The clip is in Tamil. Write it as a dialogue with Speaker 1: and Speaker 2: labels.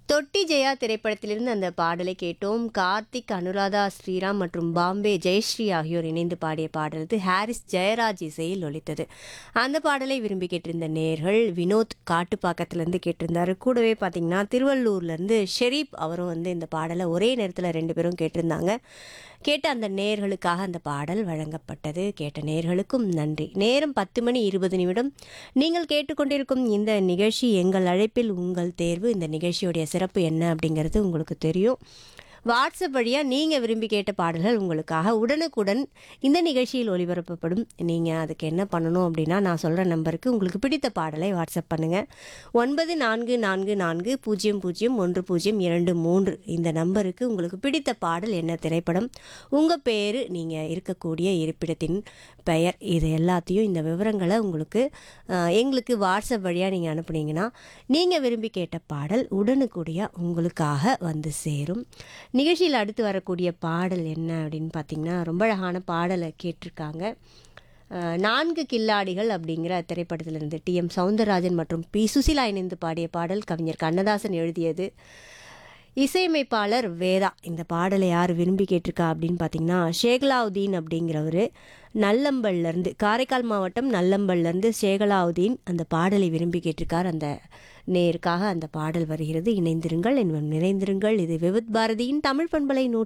Speaker 1: தொட்டி ஜெயா திரைப்படத்திலிருந்து அந்த பாடலை கேட்டோம் கார்த்திக் அனுராதா ஸ்ரீராம் மற்றும் பாம்பே ஜெயஸ்ரீ ஆகியோர் இணைந்து பாடிய பாடல் இது ஹாரிஸ் ஜெயராஜ் இசையில் ஒலித்தது அந்த பாடலை விரும்பி கேட்டிருந்த நேர்கள் வினோத் காட்டுப்பாக்கத்துலேருந்து கேட்டிருந்தாரு கூடவே பார்த்தீங்கன்னா திருவள்ளூர்லேருந்து ஷெரீப் அவரும் வந்து இந்த பாடலை ஒரே நேரத்தில் ரெண்டு பேரும் கேட்டிருந்தாங்க கேட்ட அந்த நேர்களுக்காக அந்த பாடல் வழங்கப்பட்டது கேட்ட நேர்களுக்கும் நன்றி நேரம் பத்து மணி இருபது நிமிடம் நீங்கள் கேட்டுக்கொண்டிருக்கும் இந்த நிகழ்ச்சி எங்கள் அழைப்பில் உங்கள் தேர்வு இந்த நிகழ்ச்சியுடைய சிறப்பு என்ன அப்படிங்கிறது உங்களுக்கு தெரியும் வாட்ஸ்அப் வழியாக நீங்கள் விரும்பி கேட்ட பாடல்கள் உங்களுக்காக உடனுக்குடன் இந்த நிகழ்ச்சியில் ஒளிபரப்பப்படும் நீங்கள் அதுக்கு என்ன பண்ணணும் அப்படின்னா நான் சொல்கிற நம்பருக்கு உங்களுக்கு பிடித்த பாடலை வாட்ஸ்அப் பண்ணுங்கள் ஒன்பது நான்கு நான்கு நான்கு பூஜ்ஜியம் பூஜ்ஜியம் ஒன்று பூஜ்ஜியம் இரண்டு மூன்று இந்த நம்பருக்கு உங்களுக்கு பிடித்த பாடல் என்ன திரைப்படம் உங்கள் பேர் நீங்கள் இருக்கக்கூடிய இருப்பிடத்தின் பெயர் இது எல்லாத்தையும் இந்த விவரங்களை உங்களுக்கு அஹ், எங்களுக்கு வாட்ஸ்அப் வழியாக நீங்கள் அனுப்புனீங்கன்னா நீங்கள் விரும்பி கேட்ட பாடல் உடனுக்குடியாக உங்களுக்காக வந்து சேரும் நிகழ்ச்சியில் அடுத்து வரக்கூடிய பாடல் என்ன அப்படின்னு பார்த்தீங்கன்னா ரொம்ப அழகான பாடலை கேட்டிருக்காங்க அஹ், நான்கு கில்லாடிகள் அப்படிங்கிற திரைப்படத்திலிருந்து டி எம் சவுந்தரராஜன் மற்றும் பி சுசிலா இணைந்து பாடிய பாடல் கவிஞர் கண்ணதாசன் எழுதியது இசையமைப்பாளர் வேதா இந்த பாடலை யார் விரும்பி கேட்டிருக்கா அப்படின்னு பார்த்தீங்கன்னா ஷேகலாவுதீன் அப்படிங்கிறவர் நல்லம்பல்லேருந்து காரைக்கால் மாவட்டம் நல்லம்பல்லேருந்து ஷேகலாவுதீன் அந்த பாடலை விரும்பி கேட்டிருக்கார் அந்த நேருக்காக அந்த பாடல் வருகிறது இணைந்திருங்கள் என்பம் நிறைந்திருங்கள் இது விவித் பாரதியின் தமிழ் பண்பலை நூற்றி